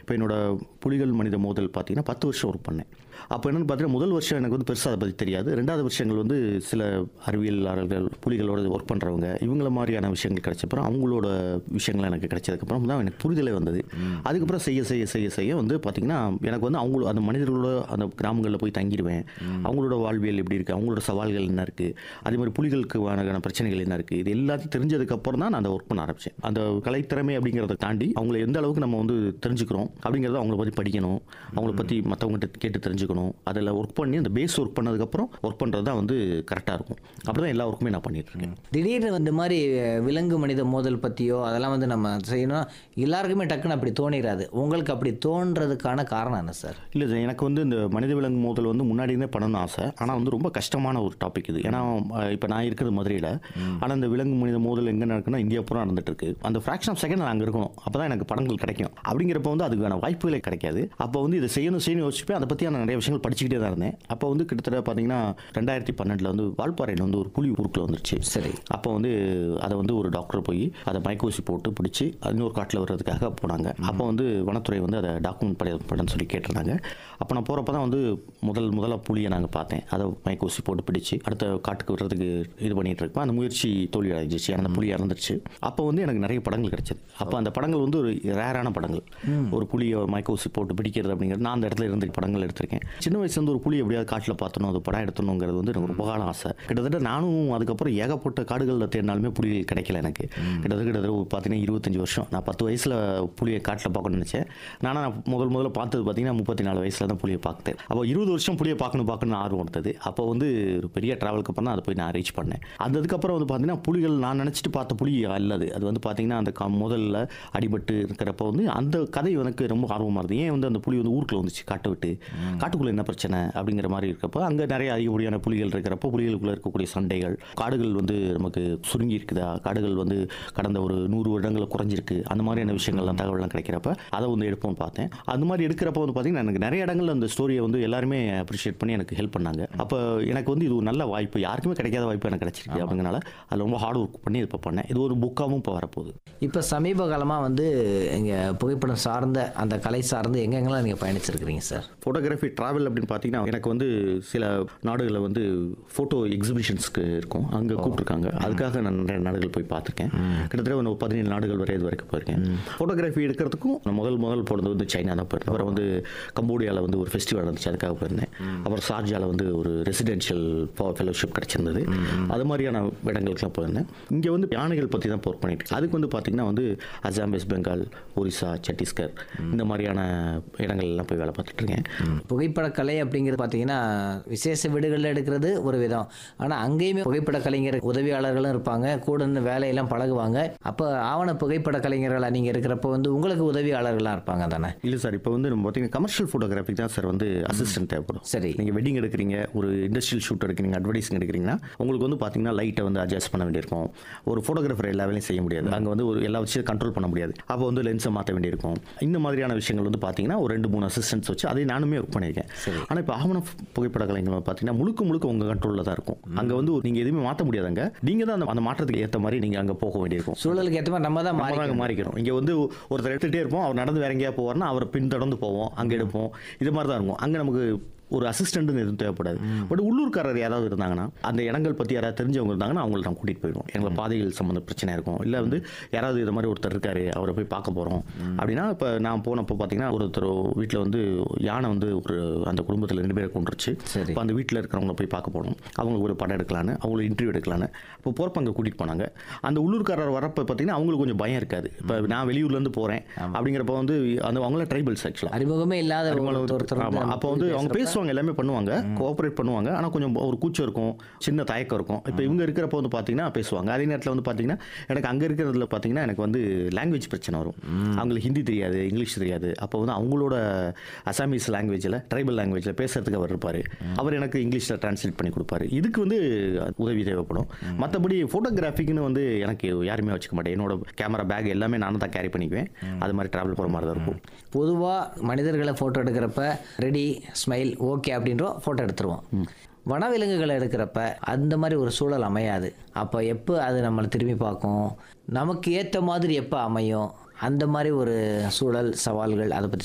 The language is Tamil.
இப்போ என்னோட புலிகள் மனித மோதல் பார்த்தீங்கன்னா பத்து வருஷம் ஒர்க் பண்ணேன் அப்போ என்னென்னு பார்த்தீங்கன்னா முதல் வருஷம் எனக்கு வந்து பெருசாக அதை பற்றி தெரியாது ரெண்டாவது வருஷங்கள் வந்து சில அறிவியலாளர்கள் புலிகளோட ஒர்க் பண்ணுறவங்க இவங்கள மாதிரியான விஷயங்கள் கிடைச்சப்பறம் அவங்களோட விஷயங்கள் எனக்கு கிடைச்சதுக்கப்புறம் தான் எனக்கு புரிதலே வந்தது அதுக்கப்புறம் செய்ய செய்ய செய்ய செய்ய வந்து பார்த்திங்கன்னா எனக்கு வந்து அவங்களோட அந்த மனிதர்களோட அந்த கிராமங்களில் போய் தங்கிடுவேன் அவங்களோட வாழ்வியல் எப்படி இருக்குது அவங்களோட சவால்கள் என்ன இருக்குது அதே மாதிரி புலிகளுக்கு வான பிரச்சனைகள் என்ன இருக்குது இது எல்லாத்தையும் தெரிஞ்சதுக்கப்புறம் தான் நான் அந்த ஒர்க் பண்ண ஆரம்பித்தேன் அந்த கலைத்திறமை அப்படிங்கிறத தாண்டி அவங்களை எந்த அளவுக்கு நம்ம வந்து தெரிஞ்சுக்கிறோம் அப்படிங்கிறத அவங்கள பற்றி படிக்கணும் அவங்கள பற்றி மற்றவங்ககிட்ட கேட்டு தெரிஞ்சுக்கணும் அதில் ஒர்க் பண்ணி அந்த பேஸ் ஒர்க் பண்ணதுக்கப்புறம் ஒர்க் பண்ணுறது தான் வந்து கரெக்டாக இருக்கும் அப்படி தான் எல்லா ஒர்க்குமே நான் பண்ணிட்டு இருக்கேன் திடீர்னு இந்த மாதிரி விலங்கு மனித மோதல் பற்றியோ அதெல்லாம் வந்து நம்ம செய்யணும் எல்லாருக்குமே டக்குன்னு அப்படி தோணிடாது உங்களுக்கு அப்படி தோன்றதுக்கான காரணம் என்ன சார் இல்லை சார் எனக்கு வந்து இந்த மனித விலங்கு மோதல் வந்து முன்னாடி இருந்தே பண்ணணும்னு ஆசை ஆனால் வந்து ரொம்ப கஷ்டமான ஒரு டாபிக் இது ஏன்னா இப்போ நான் இருக்கிறது மதுரையில் ஆனால் இந்த விலங்கு மனித மோதல் எங்கே நடக்குன்னா இந்தியா பூரா நடந்துட்டு இருக்கு அந்த ஃப்ராக்ஷன் ஆஃப் செகண்ட் நான் அங்கே இருக்கணும் அப்போ தான் எனக்கு படங்கள் கிடைக்கும் அப்படிங்கிறப்ப வந்து அதுக்கான வாய்ப்புகளே கிடைக்காது அப்போ வந்து இதை செய்யணும் செய்யணும் யோசிச்சுப்பேன் அதை பற்றியான நிறைய விஷயங்கள் படிச்சுக்கிட்டே தான் இருந்தேன் அப்போ வந்து கிட்டத்தட்ட பார்த்தீங்கன்னா ரெண்டாயிரத்தி பன்னெண்டில் வந்து வால்பாறையில் வந்து ஒரு புலி ஊருக்குள்ள வந்துருச்சு சரி அப்போ வந்து அதை வந்து ஒரு டாக்டர் போய் அதை மயக்கூசி போட்டு பிடிச்சி இன்னொரு காட்டில் வர்றதுக்காக போனாங்க அப்போ வந்து வனத்துறை வந்து அதை டாக்குமெண்ட் படி பண்ணு சொல்லி கேட்டிருந்தாங்க அப்போ நான் போகிறப்ப தான் வந்து முதல் முதல்ல புலியை நாங்கள் பார்த்தேன் அதை மயக்கூசி போட்டு பிடிச்சி அடுத்த காட்டுக்கு வர்றதுக்கு இது பண்ணிட்டு இருப்போம் அந்த முயற்சி தோல்வி அடைஞ்சிச்சு அந்த புலி இறந்துருச்சு அப்போ வந்து எனக்கு நிறைய படங்கள் கிடைச்சது அப்போ அந்த படங்கள் வந்து ஒரு ரேரான படங்கள் ஒரு புலியை மயக்கூசி போட்டு பிடிக்கிறது அப்படிங்கிறது நான் அந்த இடத்துல இருந்து படங்கள் எடுத்திருக்கேன் சின்ன வயசுல இருந்து ஒரு புலி எப்படியாவது காட்டில் பார்த்தணும் அது படம் எடுத்தணுங்கிறது வந்து எனக்கு ரொம்ப காலம் ஆசை கிட்டத்தட்ட நானும் அதுக்கப்புறம் ஏகப்பட்ட காடுகளில் தேடினாலுமே புலி கிடைக்கல எனக்கு கிட்டத்தட்ட கிட்டத்தட்ட ஒரு பார்த்தீங்கன்னா இருபத்தஞ்சு வருஷம் நான் பத்து வயசில் புலியை காட்டில் பார்க்கணும்னு நினச்சேன் நானும் நான் முதல் முதல்ல பார்த்தது பார்த்தீங்கன்னா முப்பத்தி நாலு வயசில் தான் புலியை பார்த்தேன் அப்போ இருபது வருஷம் புலியை பார்க்கணும் பார்க்கணும்னு ஆர்வம் இருந்தது அப்போ வந்து ஒரு பெரிய ட்ராவலுக்கு அப்புறம் தான் அதை போய் நான் ரீச் பண்ணேன் அந்த அதுக்கப்புறம் வந்து பார்த்தீங்கன்னா புலிகள் நான் நினச்சிட்டு பார்த்த புலி அல்லது அது வந்து பார்த்தீங்கன்னா அந்த க- முதல்ல அடிபட்டு இருக்கிறப்ப வந்து அந்த கதை எனக்கு ரொம்ப ஆர்வமாக இருந்தது ஏன் வந்து அந்த புலி வந்து ஊருக்குள்ள வந்துச்சு காட்டை விட்டு காட்டுக்குள்ளே என்ன பிரச்சனை அப்படிங்கிற மாதிரி இருக்கப்போ அங்கே நிறைய அதிகப்படியான புலிகள் இருக்கிறப்போ புலிகளுக்குள்ளே இருக்கக்கூடிய சண்டைகள் காடுகள் வந்து நமக்கு சுருங்கி இருக்குதா காடுகள் வந்து கடந்த ஒரு நூறு வருடங்களில் குறைஞ்சிருக்கு அந்த மாதிரியான விஷயங்கள்லாம் தகவல்லாம் கிடைக்கிறப்ப அதை வந்து எடுப்போம்னு பார்த்தேன் அந்த மாதிரி எடுக்கிறப்ப வந்து பார்த்தீங்கன்னா எனக்கு நிறைய இடங்கள்ல அந்த ஸ்டோரியை வந்து எல்லாருமே அப்ரிஷியேட் பண்ணி எனக்கு ஹெல்ப் பண்ணாங்க அப்போ எனக்கு வந்து இது ஒரு நல்ல வாய்ப்பு யாருக்குமே கிடைக்காத வாய்ப்பு எனக்கு கிடைச்சிருக்கு அப்படிங்கனால அதில் ரொம்ப ஹார்ட் ஒர்க் பண்ணி இப்போ பண்ணேன் இது ஒரு புக்காகவும் இப்போ வரப்போகுது இப்போ சமீப காலமாக வந்து இங்கே புகைப்படம் சார்ந்த அந்த கலை சார்ந்து எங்கெங்கெல்லாம் நீங்கள் பயணிச்சிருக்கிறீங்க சார் ஃபோட்டோகிராஃபி ட்ராவல் அப்படின்னு பார்த்தீங்கன்னா எனக்கு வந்து சில நாடுகளில் வந்து ஃபோட்டோ எக்ஸிபிஷன்ஸ்க்கு இருக்கும் அங்கே கூப்பிட்ருக்காங்க அதுக்காக நான் நிறைய நாடுகள் போய் பார்த்துருக்கேன் கிட்டத்தட்ட ஒரு பதினேழு நாடுகள் வரை இது வரைக்கும் போயிருக்கேன் ஃபோட்டோகிராஃபி எடுக்கிறதுக்கும் நான் முதல் முதல் போனது வந்து சைனா தான் போயிருந்தேன் அப்புறம் வந்து கம்போடியாவில் வந்து ஒரு ஃபெஸ்டிவல் நடந்துச்சு அதுக்காக போயிருந்தேன் அப்புறம் ஷார்ஜாவில் வந்து ஒரு ரெசிடென்ஷியல் ஃபெலோஷிப் கிடச்சிருந்தது அது மாதிரியான இடங்களுக்குலாம் போயிருந்தேன் இங்கே வந்து யானைகள் பற்றி தான் ஒர்க் பண்ணிட்டு இருக்கேன். அதுக்கு வந்து பார்த்தீங்கன்னா வந்து அசாம் வெஸ்ட் பெங்கால் ஒரிசா சத்தீஸ்கர் இந்த மாதிரியான இடங்கள்லாம் போய் வேலை பார்த்துட்டு இருக்கேன் புகைப்பட கலை அப்படிங்கிறது பார்த்தீங்கன்னா விசேஷ வீடுகளில் எடுக்கிறது ஒரு விதம் ஆனால் அங்கேயுமே புகைப்பட கலைஞர் உதவியாளர்களும் இருப்பாங்க கூட இருந்து வேலையெல்லாம் பழகுவாங்க அப்போ ஆவண புகைப்பட கலைஞர்களாக நீங்கள் இருக்கிறப்போ வந்து உங்களுக்கு உதவியாளர்களாக இருப்பாங்க தானே இல்லை சார் இப்போ வந்து நம்ம பார்த்தீங்கன்னா கமர்ஷியல் ஃபோட்டோகிராஃபிக் தான் சார் வந்து அசிஸ்டன்ட் தேவைப்படும் சரி. நீங்கள் வெட்டிங் எடுக்கிறீங்க ஒரு இண்டஸ்ட்ரியல் ஷூட் எடுக்கிறீங்க அட்வர்டைஸிங் எடுக்கிறீங்கன்னா உங்களுக்கு வந்து பார்த்தீங்கன்னா லைட்டை வந்து அட்ஜஸ்ட் பண்ண வேண்டியிருக்கும் ஒரு ஃபோட்டோகிராஃபர் எல்லா வேலையும் செய்ய முடியாது அங்கே வந்து ஒரு எல்லா விஷயம் கண்ட்ரோல் பண்ண முடியாது அப்போ வந்து லென்ஸை மாற்ற வேண்டியிருக்கும் இந்த மாதிரியான விஷயங்கள் வந்து பார்த்தீங்கன்னா ஒரு ரெண்டு மூணு அசிஸ்டன்ட்ஸ் வச்சு அதை நானுமே ஒர்க் பண்ணியிருக்கேன் ஆனால் இப்போ ஆவண புகைப்பட கலைஞர்கள் பார்த்தீங்கன்னா முழுக்க முழுக்க உங்கள் கண்ட்ரோலில் தான் இருக்கும் அங்கே வந்து நீங்கள் எதுவுமே மாற்ற முடியாதுங்க நீங்கள் தான் அந்த அந்த மாற்றத்துக்கு ஏற்ற மாதிரி நீங்கள் அங்கே போக வேண்டியிருக்கும் சூழலுக்கு ஏற்ற மாதிரி நம்ம தான் நம்ம மாறி தான் மாறிக்கிறோம் இங்கே வந்து ஒருத்தர் எடுத்துகிட்டே இருப்போம் அவர் நடந்து வேற எங்கேயா போவார்னா அவரை பின்தொடர்ந்து போவோம் அங்கே எடுப்போம் இது மாதிரி தான் இருக்கும் அங்கே நமக்கு ஒரு அசிஸ்டன்ட்னு எதுவும் தேவைப்படாது பட் உள்ளூர்காரர் யாராவது இருந்தாங்கன்னா அந்த இடங்கள் பற்றி யாராவது தெரிஞ்சவங்க இருந்தாங்கன்னா அவங்கள நான் கூட்டிகிட்டு போயிடுவோம் எங்களை பாதைகள் சம்மந்த பிரச்சனை இருக்கும் இல்லை வந்து யாராவது இது மாதிரி ஒருத்தர் இருக்காரு அவரை போய் பார்க்க போகிறோம் அப்படின்னா இப்போ நான் போனப்போ பார்த்தீங்கன்னா ஒருத்தர் வீட்டில் வந்து யானை வந்து ஒரு அந்த குடும்பத்தில் ரெண்டு பேரை கொண்டுருச்சு சரி. இப்போ அந்த வீட்டில் இருக்கிறவங்கள போய் பார்க்க போனோம் அவங்களுக்கு ஒரு படம் எடுக்கலான்னு அவங்களுக்கு இன்டர்வியூ எடுக்கலான்னு இப்போ போகிறப்ப அங்கே கூட்டிகிட்டு போனாங்க அந்த உள்ளூர்காரர் வரப்போ பார்த்தீங்கன்னா அவங்களுக்கு கொஞ்சம் பயம் இருக்காது இப்போ நான் வெளியூர்லேருந்து போகிறேன் அப்படிங்கிறப்ப வந்து அந்த அவங்கள ட்ரைபல்ஸ் ஆக்சுவலாக அறிமுகமே இல்லாத ஒருத்தர் வந்து ஆமா. நம்ம அப்போ வந்து அவங்க பேசுவாங்க எல்லாமே பண்ணுவாங்க கோஆப்ரேட் பண்ணுவாங்க ஆனால் கொஞ்சம் ஒரு கூச்சம் இருக்கும் சின்ன தயக்கம் இருக்கும் இப்போ இவங்க இருக்கிறப்ப வந்து பார்த்தீங்கன்னா பேசுவாங்க அதே நேரத்தில் வந்து பார்த்தீங்கன்னா எனக்கு அங்கே இருக்கிறதுல பார்த்தீங்கன்னா எனக்கு வந்து லாங்குவேஜ் பிரச்சனை வரும் அவங்களுக்கு ஹிந்தி தெரியாது இங்கிலீஷ் தெரியாது அப்போ வந்து அவங்களோட அசாமீஸ் லாங்குவேஜில் ட்ரைபல் லாங்குவேஜில் பேசுறதுக்கு அவர் இருப்பார் அவர் எனக்கு இங்கிலீஷில் டிரான்ஸ்லேட் பண்ணி கொடுப்பாரு இதுக்கு வந்து உதவி தேவைப்படும் மற்றபடி ஃபோட்டோகிராஃபிக்னு வந்து எனக்கு யாருமே வச்சுக்க மாட்டேன் என்னோட கேமரா பேக் எல்லாமே நானும் தான் கேரி பண்ணிக்குவேன் அது மாதிரி ட்ராவல் போகிற மாதிரி தான் இருக்கும் பொதுவாக மனிதர்களை ஃபோட்டோ எடுக்கிறப்ப ரெடி ஸ்மைல் ஓகே அப்படின்றோம் ஃபோட்டோ எடுத்துருவோம் வனவிலங்குகளை எடுக்கிறப்ப அந்த மாதிரி ஒரு சூழல் அமையாது அப்போ எப்போ அது நம்மளை திரும்பி பார்க்கும் நமக்கு ஏற்ற மாதிரி எப்போ அமையும் அந்த மாதிரி ஒரு சூழல் சவால்கள் அதை பற்றி